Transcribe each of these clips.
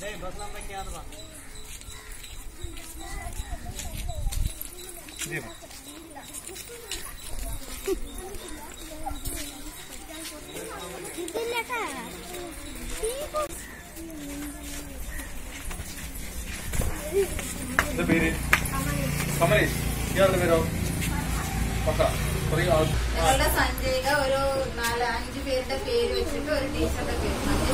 എന്താ പേര് കമലേഷ് ഇയാളുടെ പേരോ പക്ക കുറേ ആൾ ഞങ്ങളുടെ സഞ്ജയിക ഒരു നാല് അഞ്ച് പേരുടെ പേര് വെച്ചിട്ട് ഒരു ടീച്ചറുടെ പേര് അഞ്ച്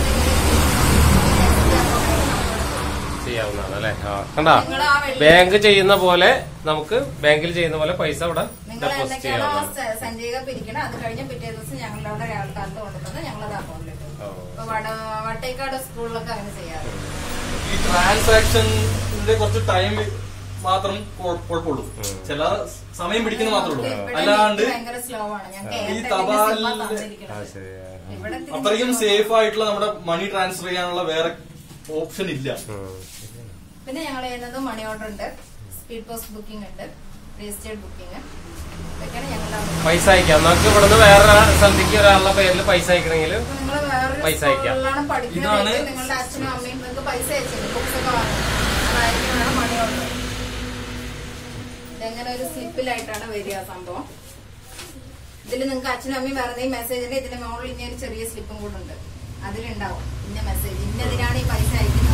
ചെയ്യാവുന്നതാണ് അല്ലെ ആ കണ്ടാ നിങ്ങൾ ആ വെള്ളി- ബാങ്ക് ചെയ്യുന്ന പോലെ നമുക്ക് ബാങ്കിൽ ചെയ്യുന്ന പോലെ പൈസ അവിടെ നിങ്ങൾ ഡെപ്പോസിറ്റ് എന്തൊക്കെയാണോ ചെയ്യാവുന്നതാണ് സഞ്ജയിക പിരിക്കണം അത് കഴിഞ്ഞ് പിറ്റേ ദിവസം ഞങ്ങളുടെ അവിടെ ആൾക്കാർക്ക് കൊണ്ടുതന്ന് ഞങ്ങളത് അക്കൗണ്ടിലിട്ടു ഓ, ഇപ്പൊ വട വട്ടേക്കാട് സ്കൂളിലൊക്കെ അങ്ങനെ ചെയ്യാറ് ഈ ട്രാൻസാക്ഷന്റെ കുറച്ച് ടൈം മാത്രം കുഴ- കുഴപ്പമുള്ളൂ ഉം. ചില സമയം പിടിക്കുന്ന മാത്രമേ ഉള്ളൂ ഇവിടെ അല്ലാണ്ട് നെറ്റ് ഭയങ്കര സ്ലോ ആണ് ഞങ്ങൾക്ക് ഈ എയർടെല്ലിന്റെ തപാലിൽ- സിമ്മ ആ, തന്നിരിക്കുന്നത് ശരി ആ, ആ. ഇവിടെ ഇത്തിരി അത്രയും നെറ്റ് സേഫ് ആയിട്ടുള്ള നമ്മുടെ മണി ട്രാൻസ്ഫർ ചെയ്യാനുള്ള വേറെ ഓപ്ഷൻ ഇല്ല ഉം. പിന്നെ ഞങ്ങൾ ചെയ്യുന്നത് മണി ഓർഡർ ഉണ്ട് സ്പീഡ് പോസ്റ്റ് ബുക്കിംഗ് ഉണ്ട് രജിസ്റ്റേർഡ് ബുക്കിംഗ് ഇതൊക്കെയാണ് ഞങ്ങളുടെ പൈസ അയക്കാം നമുക്ക് ഇവിടുന്ന് വേറെ സ്ഥലത്തേക്ക് ഒരാളുടെ പേരിൽ പൈസ അയക്കണമെങ്കിൽ നിങ്ങൾ വേറൊരു പൈസ അയക്കാം. സ്കൂളിലാണ് പഠിക്കുന്നത് ഇതാണ് നിങ്ങളുടെ അച്ഛനും അമ്മയും നിങ്ങൾക്ക് പൈസ അയച്ചത് ബുക്സ് ഒക്കെ വാങ്ങും അതായിരിക്കും വേണം മണി ഓർഡർ ഇതെങ്ങനെ ഒരു സ്ലിപ്പിലായിട്ടാണ് വരിക സംഭവം ഇതിൽ നിങ്ങൾക്ക് അച്ഛനും അമ്മയും വേറെ മെസ്സേജ് ഉണ്ട് ഇതിന്റെ മുകളിൽ ഇനി ഒരു ചെറിയ സ്ലിപ്പും കൂടെ ഉണ്ട് അതിലുണ്ടാവും ഇന്ന മെസ്സേജ് ഇന്നതിനാണ് ഈ പൈസ അയക്കുന്നത്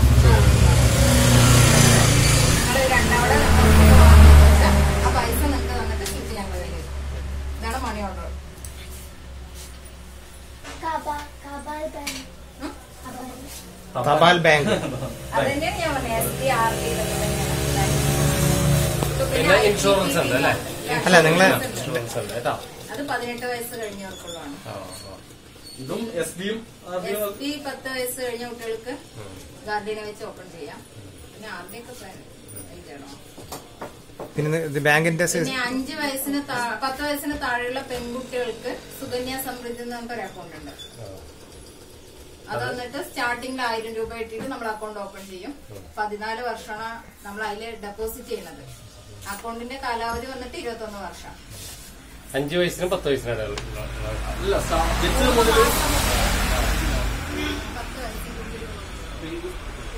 നിങ്ങൾ രണ്ടാവിടെ ആ പൈസ നിങ്ങൾക്ക് തന്നിട്ട് സ്ലിപ്പ് ഞങ്ങൾ തരും ഇതാണ് മണി ഓർഡർ തപാൽ ബാങ്ക് അതന്നെയാണ് ഞാൻ പറഞ്ഞത് എസ് ഡി ആർ ഡി പിന്നെ ഇൻഷുറൻസ് ഉണ്ട് അല്ലേ അല്ല, നിങ്ങള് ഇൻഷുറൻസ് ഉണ്ട് കേട്ടോ അത് പതിനെട്ട് വയസ്സ് കഴിഞ്ഞവർക്കുള്ളതാണ് ആ, ആ. ഇതും എസ് ഡിയും എസ് ഡി പത്ത് വയസ്സ് കഴിഞ്ഞ കുട്ടികൾക്ക് ഗാർഡിയനെ വെച്ച് ഓപ്പൺ ചെയ്യാം പിന്നെ ആർ ഡി ഒക്കെ ചെയ്യണം പിന്നെ ഇത് ബാങ്കിന്റെ സി- പിന്നെ അഞ്ച് വയസ്സിന് താ- പത്ത് വയസ്സിന് താഴെയുള്ള പെൺകുട്ടികൾക്ക് സുകന്യ സമൃദ്ധി എന്ന് പറഞ്ഞിട്ട് ഒരു അക്കൗണ്ട് ഉണ്ട് അത് വന്നിട്ട് സ്റ്റാർട്ടിംഗിൽ ആയിരം രൂപ ഇട്ടിട്ട് നമ്മൾ അക്കൗണ്ട് ഓപ്പൺ ചെയ്യും പതിനാല് വർഷമാണ് നമ്മൾ അതിൽ ഡെപ്പോസിറ്റ് ചെയ്യുന്നത് അക്കൗണ്ടിന്റെ കാലാവധി വന്നിട്ട് ഇരുപത്തൊന്ന് വർഷം അഞ്ചു വയസ്സിനും പത്ത് വയസ്സിനും ഇടയിൽ അല്ല ജനിച്ചത് മുതൽ പത്ത് വയസ്സിനുള്ളിൽ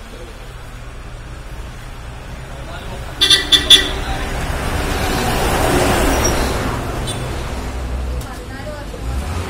പതിനാല് വർഷം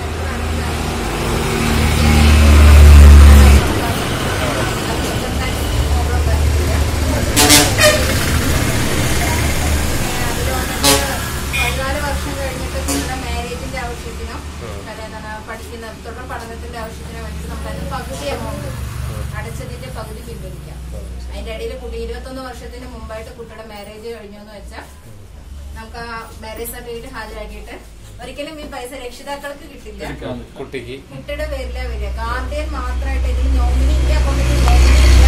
പതിനാല് വർഷം കഴിഞ്ഞിട്ട് നിങ്ങളുടെ മാരേജിന്റെ ആവശ്യത്തിനോ അല്ലെ എന്താണ് പഠിക്കുന്ന തുടർ പഠനത്തിന്റെ ആവശ്യത്തിനോ വേണ്ടിയിട്ട് നമ്മൾ അതിന് പകുതി എമൗണ്ട് അടച്ചതിന്റെ പകുതി പിൻവലിക്കാം അതിന്റെ ഇടയിൽ കുട്ടി ഇരുപത്തൊന്ന് വർഷത്തിന് മുമ്പായിട്ട് കുട്ടിയുടെ മാരേജ് കഴിഞ്ഞു എന്ന് വെച്ചാൽ നമുക്ക് ആ മാരേജ് സർട്ടിഫിക്കറ്റ് ഹാജരാക്കിയിട്ട് ഒരിക്കലും ഈ പൈസ രക്ഷിതാക്കൾക്ക് കിട്ടില്ല കുട്ടിക്ക് കുട്ടിയുടെ പേരിലാ വരിക ഗാർഡിയൻ മാത്രമായിട്ട് ഇതിൽ നോമിനി ഈ അക്കൗണ്ടിൽ നോമിനി ഇല്ല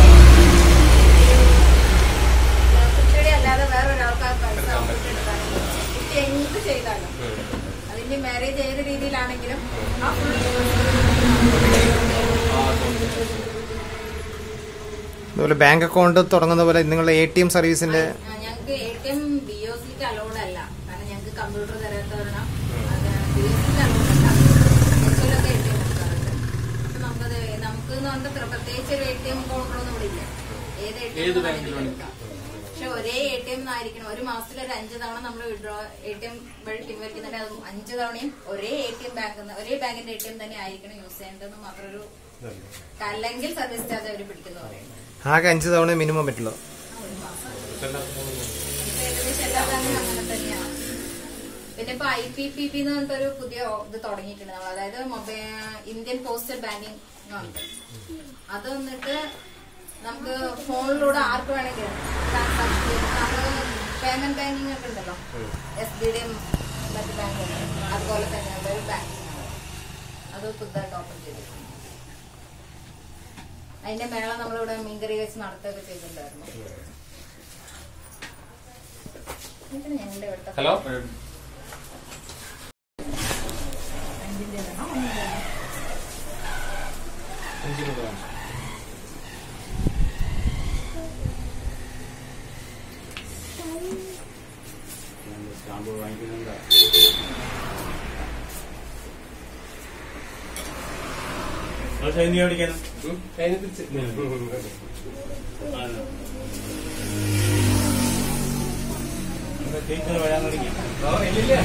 കുട്ടിയുടെ അല്ലാതെ വേറെ ഒരാൾക്ക് ആ പൈസ കുട്ടി എടുക്കാനില്ല കുട്ടി എന്ത് ചെയ്താലും അതിന്റെ മാരേജ് ഏത് രീതിയിലാണെങ്കിലും ആ ഫുൾ അതുപോലെ ബാങ്ക് അക്കൗണ്ട് തുടങ്ങുന്ന പോലെ നിങ്ങളുടെ എ ടി എം സർവീസിന്റെ ഞങ്ങൾക്ക് A T M B O സിക്ക് അലൗഡ് അല്ല കാരണം ഞങ്ങൾക്ക് കമ്പ്യൂട്ടർ തരാത്ത കാരണം ബി ഒ സിക്ക് അലൗഡ് അല്ല എച്ചിലൊക്കെ എ ടി എം എടുക്കാറുണ്ട് അപ്പൊ നമുക്കത് നമുക്ക് എന്ന് പറഞ്ഞിട്ട് പ്രത്യേകിച്ച് ഒരു എ ടി എം കൗണ്ടറൊന്നും ഇവിടെ ഇല്ല ഏത് എ ടി ഏത് എം ബാങ്കിലും എടുക്കാം പക്ഷെ ഒരേ എ ടി എം ആയിരിക്കണം ഒരു മാസത്തിൽ ഒരു അഞ്ച് തവണ നമ്മൾ വിഡ്രോ എ ടി എം വഴി പിൻവലിക്കുന്നുണ്ട് അത് അഞ്ച് തവണയും ഒരേ എ ടി എം ബാങ്ക് ഒരേ ബാങ്കിന്റെ എ ടി എം തന്നെ ആയിരിക്കണം യൂസ് ചെയ്യേണ്ടതെന്ന് മാത്രം ഒരു അല്ലെങ്കിൽ സർവീസ് ചാർജ് അവർ പിടിക്കുന്നു പറയുന്നത് ആകെ അഞ്ച് തവണ മിനിമം പറ്റുള്ളൂ ഏകദേശം എല്ലാ ബാങ്കും അങ്ങനെ തന്നെയാണ് പിന്നെ ഇപ്പൊ ഐ പി പി പി എന്ന് പറഞ്ഞിട്ടൊരു പുതിയ ഇത് തുടങ്ങിയിട്ടുണ്ട് നമ്മൾ അതായത് മൊബൈൽ ഇന്ത്യൻ പോസ്റ്റൽ ബാങ്കിങ് എന്ന് പറഞ്ഞിട്ട് അത് വന്നിട്ട് നമുക്ക് ഫോണിലൂടെ ആർക്ക് വേണമെങ്കിലും ട്രാൻസാക്ഷൻ ചെയ്യാം നമ്മള് പേയ്മെന്റ് ബാങ്കിങ് ഒക്കെ ഉണ്ടല്ലോ എസ് ബി ഡിയും മറ്റു ബാങ്കുകളും അതുപോലെ തന്നെയുള്ള ഒരു ബാങ്കിങ് ആണ് അത് പുതുതായിട്ട് ഓപ്പൺ ചെയ്തിട്ടുണ്ട് അതിന്റെ മേള നമ്മളിവിടെ മീൻകറി വെച്ച് നടത്തുകയൊക്കെ ചെയ്തിട്ടുണ്ടായിരുന്നു ഇതിന് ഞങ്ങളുടെ ഇവിടുത്തെ ഹലോ അഞ്ചിന്റെ വേണോ ഒന്നിന്റെ വേണോ? ഒരു സൈനിക പഠിക്കണം കഴിഞ്ഞ് തിരിച്ച് ടീച്ചർ വരാൻ തുടങ്ങി ഓ, ഇല്ലില്ല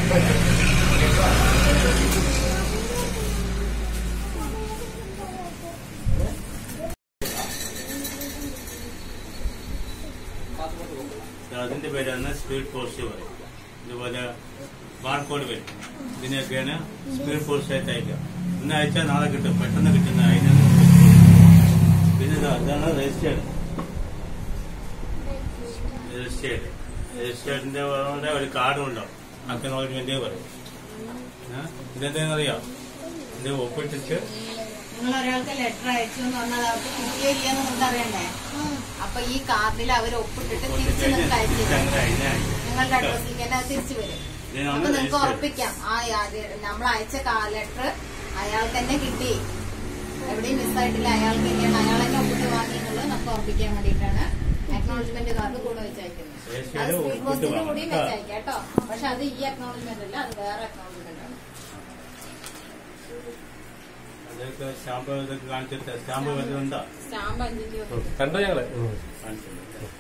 അതിന്റെ പേരാണ് സ്പീഡ് പോസ്റ്റ് പറയും ഇതുപോലെ ബാർകോഡ് വരും ഇതിനെയൊക്കെയാണ് സ്പീഡ് പോസ്റ്റ് ആയിട്ട് അയക്കുക ഇന്ന് അയച്ചാൽ നാളെ കിട്ടും പെട്ടെന്ന് കിട്ടുന്ന അതിനാണ് പിന്നെ ഇതാ, ഇതാണ് രജിസ്റ്റേർഡ് രജിസ്റ്റേർഡ് രജിസ്റ്റേർഡിന്റെ കൂടെ ഒരു കാർഡും ഉണ്ടാവും അക്കനോളജ്മെന്റ് പറയും ഏ? ഇതെന്താണെന്നറിയാം ഇത് ഒപ്പിട്ടിട്ട് നിങ്ങൾ ഒരാൾക്ക് ലെറ്റർ അയച്ചു എന്ന് പറഞ്ഞാൽ അവർക്ക് കിട്ടിയില്ലെന്ന് നിങ്ങൾക്ക് അറിയണ്ടേ അപ്പൊ ഈ കാർഡിൽ അവർ ഒപ്പിട്ടിട്ട് തിരിച്ച് നിങ്ങൾക്ക് അയച്ചു തരും. നിങ്ങളുടെ അഡ്രസ്സിലേക്ക് തന്നെ അത് തിരിച്ചു വരും ഇതിനാണ് അപ്പൊ നിങ്ങൾക്ക് രജിസ്റ്റർ. ഉറപ്പിക്കാം ആ നമ്മൾ അയച്ച ലെറ്റർ അയാൾക്ക് തന്നെ കിട്ടി എവിടെയും മിസ്സായിട്ടില്ല അയാൾക്ക് തന്നെയാണ് അയാൾ തന്നെ ഒപ്പിട്ട് വാങ്ങി എന്നുള്ളത് നമുക്ക് ഉറപ്പിക്കാൻ വേണ്ടിയിട്ടാണ് അക്നോളജ്മെന്റ് കാർഡ് കൂടെ വെച്ച് അയക്കുന്നത് രജിസ്റ്റർ അത് സ്പീഡ് ഒപ്പിട്ട് പോസ്റ്റിന്റെ വാങ്ങാം. കൂടിയും വെച്ച് അയക്കാം കേട്ടോ പക്ഷെ അത് ഈ അക്നോളജ്മെന്റ് അല്ല അത് വേറെ അക്നോളജ്മെന്റ് ആണ് അതൊക്കെ സ്റ്റാമ്പ് ഇതൊക്കെ കാണിച്ചിട്ട് സ്റ്റാമ്പ് വരുന്നുണ്ടോ സ്റ്റാമ്പ് അഞ്ചിന്റെ കണ്ടോ ഞങ്ങള് കാണിച്ചിട്ടുണ്ട്